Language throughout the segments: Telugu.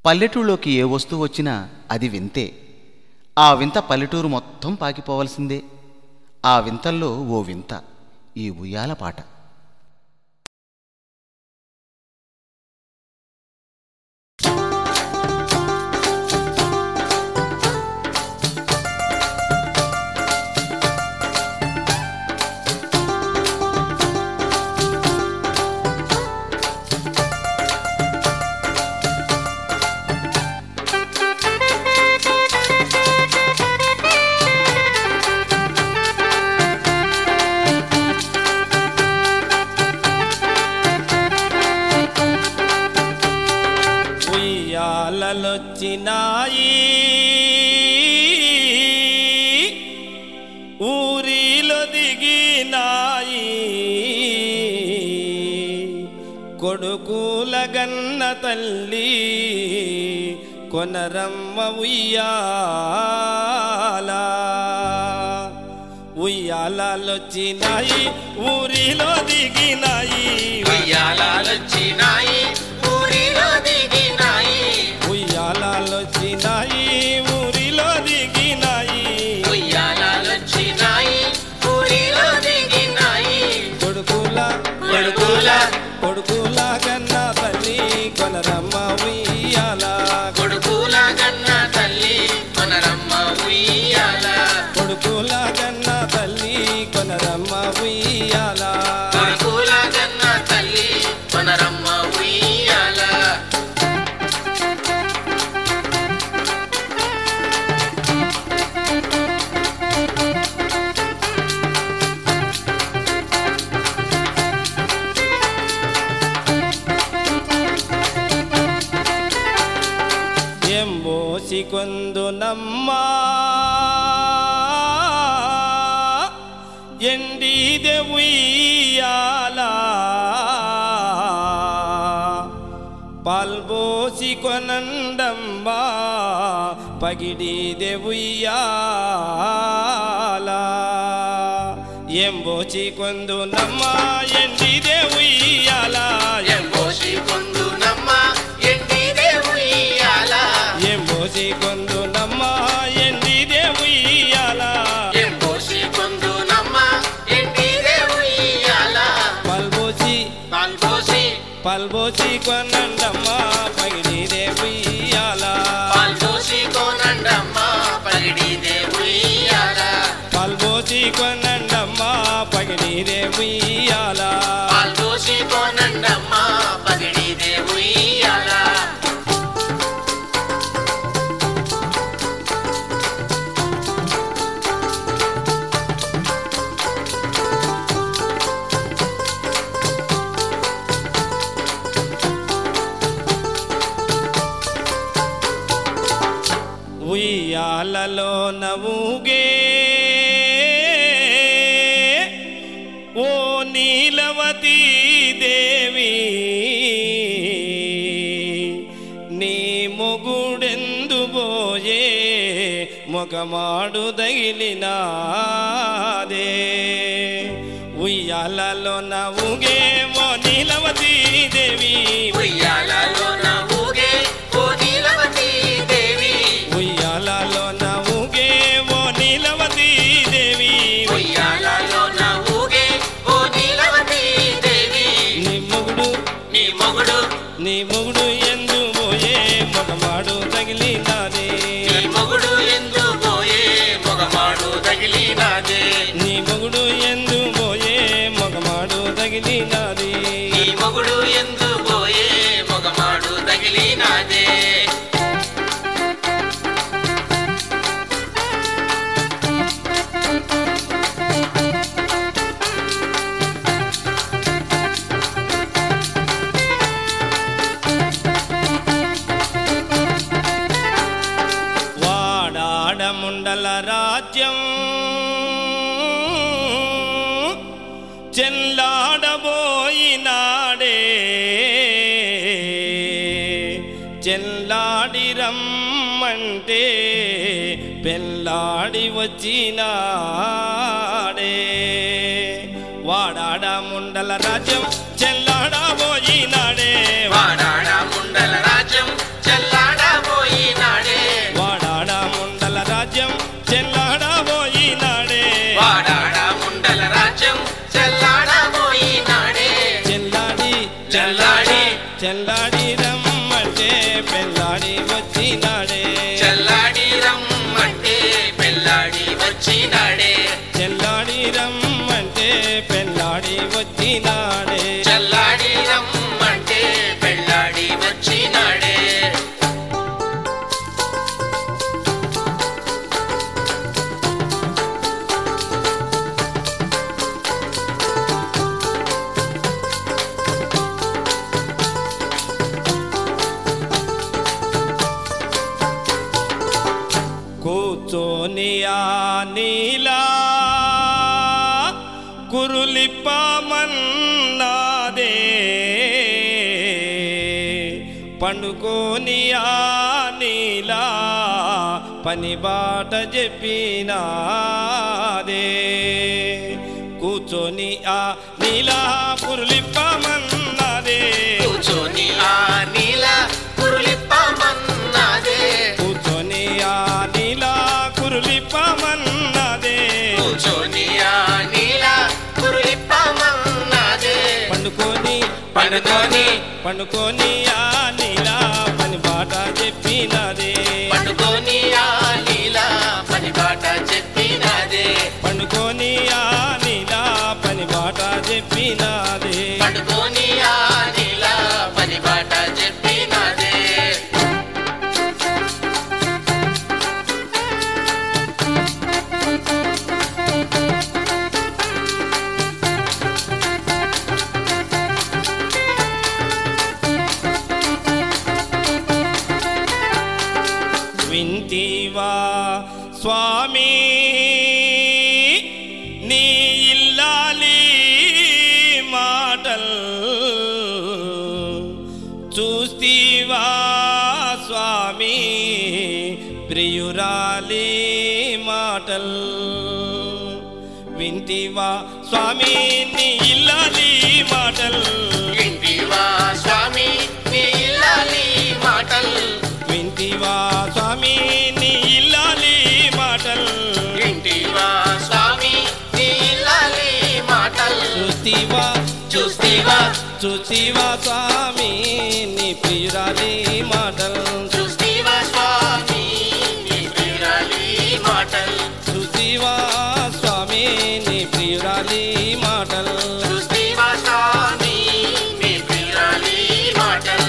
పల్లెటూళ్ళలోకి ఏ వస్తువు వచ్చినా అది వింతే ఆ వింత పల్లెటూరు మొత్తం పాకిపోవలసిందే ఆ వింతల్లో ఓ వింత ఈ ఉయ్యాల పాట ఉయ్యాలలొచ్చినాయి ఊరిలో దిగినాయి కొడుకుల గన్న తల్లి కొనరమ్మ ఉయ్యాల ఉయ్యాలొచ్చినాయి ఊరిలో దిగినాయి ఉయ్యాలొచ్చినాయి ఊరిలో దిగినాయి ఉయ్యాలొచ్చినాయి ఊరిలో దిగినాయి ఉయ్యాలొచ్చినాయి ఊరిలో దిగినాయి కొడుకుల కొడుకుల కొడుకుల కన్న తల్లి కొనరమ్మ ఉయ్యాల కొడుకుల గన్న తల్లి మనరమ్మ ఉయ్యాల కొడుకుల కన్న తల్లి కొనరమ్మ ఉయ్యాల కొడుకుల గన్న తల్లి మనరమ్మ ఉయ్యాల ఎంబోసి కొందునమ్మ ఎండిదే ఉయ్యాల పాల్బోసి కొనండమ్మ పగిడిదే ఉయ్యాల ఎంబోచి కొందునమ్మ ఎండిదే ఉయ్యాల ఎంబోసి కొందునమ్మ ఎండిదే ఉయ్యాల ఎంబోసి కొందునమ్మ ఎండిదే ఉయ్యాల ఎంబోసి కొందునమ్మ ఎండిదే ఉయ్యాల పల్బోసి పాల్పోసి పల్బోసి కొనండమ్మ పగిడిదే ఉయ్యాల పాల్పోసి కోనండమ్మ పగిడిదే ఉయ్యాల పల్బోసి కొనండమ్మ పగిడిదే ఉయ్యాల పాల్పోసి కోనండమ్మ పగిడిదే ఉయ్యాల ఉయ్యాలలో నవ్వుగే ఓ నీలవతీ దేవి నీ మొగుడెందు పోయే మొగమాడు తగిలినాదే ఉయ్యాలలో నవ్వుగే ఓ నీలవతీ దేవి ఉయ్యాలలో నవ్వుగే ఓ నీలవతి దేవి ఉయ్యాలలో నవ్వుగే ఓ నీలవతీ దేవి ఉయ్యాలలో నవ్వుగే ఓ నీలవతి దేవి నీ మొగుడు నీ మొగుడు నీ మొగుడు ఎందు పోయే మొగమాడు తగిలినాదే నీ మొగుడు ఎందు పోయే మొగమాడు తగిలినాదే నీ మొగుడు ఎందు పోయే మొగమాడు తగిలినాది నీ మొగుడు ఎందు పోయే మొగమాడు తగిలినాదే వాడాడముండల రాజ్యం చెల్లాడబోయినాడే చెల్లాడి రమ్మంటే పెళ్ళాడి వచ్చినాడే వాడాడ ముండల రాజ్యం చెల్లాడబోయినాడే వాడాడ ముండల రాజ్యం చెల్లాడ చెల్లాడి రమ్మంటే పెళ్ళాడి వచ్చినాడే చల్లాడి రమ్మంటే పెళ్ళాడి వచ్చినాడే చెల్లాడి రమ్మంటే పెళ్ళాడి వచ్చినాడే చల్లాడి రమ్మంటే పెళ్ళాడి వచ్చినాడే కూర్చొని ఆ నీలా కురులిప్పమన్నాదే పండుకొని ఆ నీలా పని బాట చెప్పినాదే కూర్చొని ఆ నీలా కురులిప్పమన్నాదే కూర్చొని ఆ నీల కురులిప్పమన్నాదే కూర్చొని ఆ నీలా కురులిప్పమన్నాదే కూర్చొని ఆ నీల కురులిప్పమన్నాదే పండుకొని పండుకొని పండుకొని ఆ నీలా పని బాట చెప్పినదే పండుకొని ఆ నీల పని బాట చెప్పినాదే పండుకొని ఆ నీలా పని బాట చెప్పినదే పండుకొని ఆ నీల పని బాట చెప్పినాదే వింటివా స్వామి నీ ఇల్లాలి మాటల్ చూస్తీవా స్వామి ప్రియురాలి మాటల్ వింటివా స్వామి నీ ఇల్లాలి మాటల్ వింటివా స్వామి నీ ఇల్లాలి మాటల్ వింటివా స్వామి నీ ఇల్లాలి మాటల్ వింటివా స్వామి నీ ఇల్లాలి మాటల్ చూస్తీవా చూస్తీవా చూస్తీవా స్వామి నీ ప్రియురాలి మాటల్ చూస్తీవా స్వామి నీ ప్రియురాలి మాటల్ చూస్తీవా స్వామి నీ ప్రియురాలి మాటల్ చూస్తీవా స్వామి నీ ప్రియురాలి మాటల్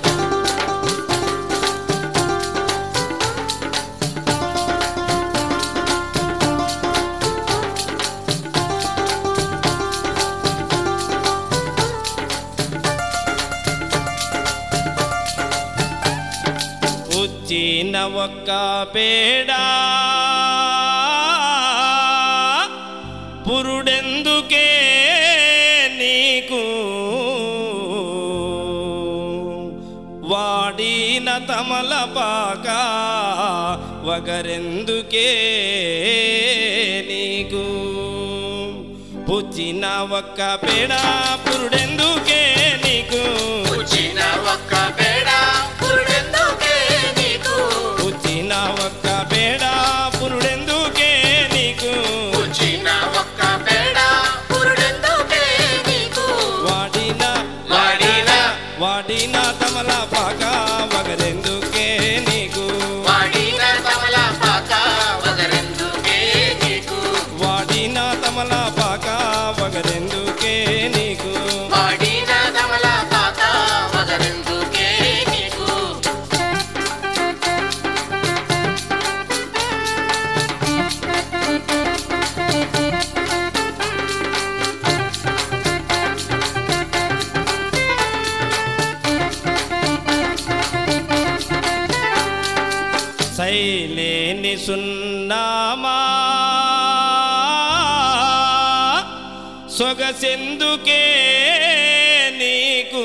వచ్చిన ఒక్క పేడా పురుడెందుకే నీకు వాడిన తమలపాక వగరెందుకే నీకు పుచ్చిన ఒక్క పేడ పురుడెందుకే నీకు వచ్చిన ఒక్క పేడ పురుడెందుకే నీకు పుచ్చిన ఒక్క పేడ పురుడెందుకే నీకు వచ్చిన ఒక్క పేడ పురుడెందుకే నీకు వాడిన వాడిన వాడిన తమలపాక వగరెందుకే నీకు వాడిన తమలపాక వగరెందుకే నీకు వాడిన తమలపాక వగరెందుకే నీకు వాడిన తమలపాక వగరెందుకే నీకు శైలేని సున్నామా సొగసెందుకే నీకు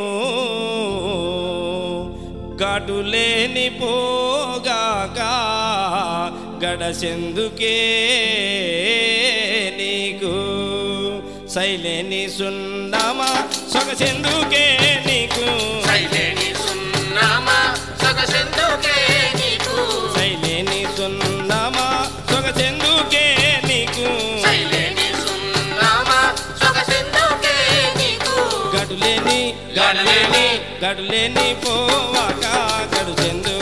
గడులేని పోగాక గడసెందుకే నీకు శైలేని సున్నామా సొగసెందుకే నీకు శైలేని సున్నామా సొగసెందుకే నీకు శైలేని సున్నామా సొగసెందుకే నీకు శైలేని సున్నామా సొగసెందుకే నీకు గడులేని గడులేని గడులేని పోవాక గడు చెందు